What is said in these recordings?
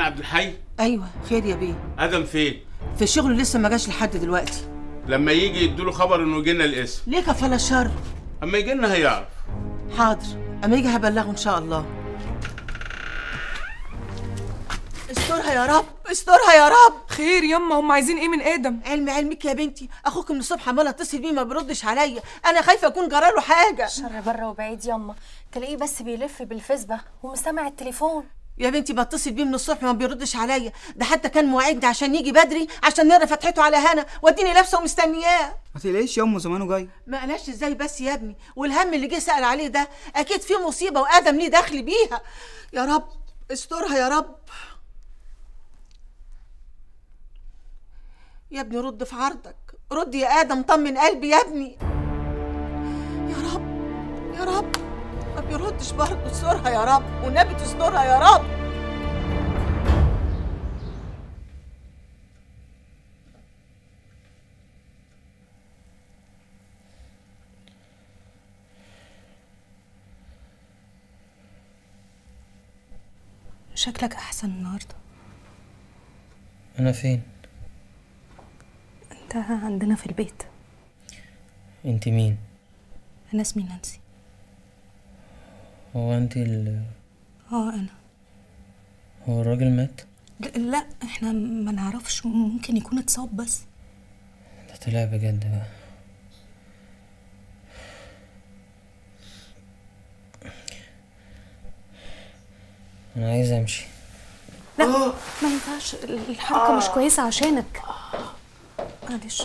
عبد الحي ايوه خير يا بيه ادم فين في الشغل لسه ما جاش لحد دلوقتي لما يجي يدوله خبر انه جينا الاسم ليه كفل الشر اما يجي لنا هيعرف حاضر اما يجي هبلغه ان شاء الله استرها يا رب استرها يا رب خير يما هم عايزين ايه من ادم علم علمك يا بنتي اخوك من الصبح عمال اتصل بيه ما بيردش عليا انا خايفه اكون جراله حاجه شر بره وبعيد يما تلاقيه بس بيلف بالفسبة ومش سامع التليفون يا بنتي بتصل بيه من الصبح ما بيردش عليا ده حتى كان مواعيدني عشان يجي بدري عشان نقرا فتحته على هنا واديني لابسه ومستنياه ما تقلقيش يا ام زمانه جاي ما قالش ازاي بس يا ابني والهم اللي جه سأل عليه ده اكيد في مصيبه وادم ليه دخل بيها يا رب استرها يا رب يا ابني رد في عرضك رد يا ادم طمن قلبي يا ابني يا رب يا رب ما بيردش برضه استرها يا رب والنبي تسترها يا رب شكلك احسن النهارده انا فين انت عندنا في البيت انت مين انا اسمي نانسي هو انت ال... اه انا هو الراجل مات ل- لا احنا ما نعرفش ممكن يكون اتصاب بس ده طلع بجد بقى انا عايز امشي لا ما ينفعش الحركه مش كويسه عشانك معلش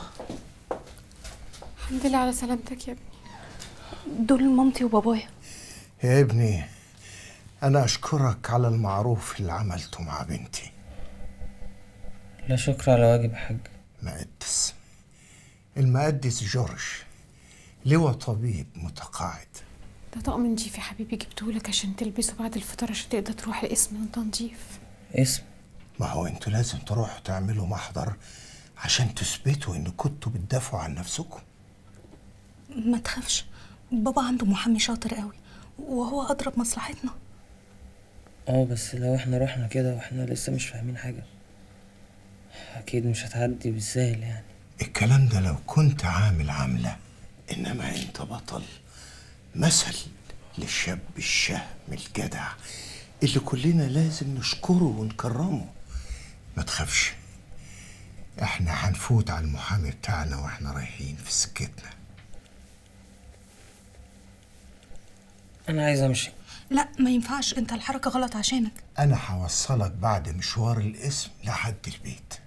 الحمد لله على سلامتك يا ابني دول مامتي وبابايا يا ابني أنا أشكرك على المعروف اللي عملته مع بنتي لا شكر على واجب يا حاج مقدس المقدس جورج لواء طبيب متقاعد ده طقم نجيف يا حبيبي جبتهولك عشان تلبسه بعد الفطار عشان تقدر تروح القسم وانت نضيف اسم ما هو انتوا لازم تروحوا تعملوا محضر عشان تثبتوا ان كنتوا بتدافعوا عن نفسكم ما تخافش بابا عنده محامي شاطر قوي وهو اضرب مصلحتنا اه بس لو احنا رحنا كده واحنا لسه مش فاهمين حاجة اكيد مش هتعدي بالسهل يعني الكلام ده لو كنت عامل عاملة إنما أنت بطل مثل للشاب الشهم الجدع اللي كلنا لازم نشكره ونكرمه ما تخافش احنا هنفوت على المحامي بتاعنا واحنا رايحين في سكتنا انا عايز امشي لا ما ينفعش انت الحركه غلط عشانك انا هوصلك بعد مشوار الاسم لحد البيت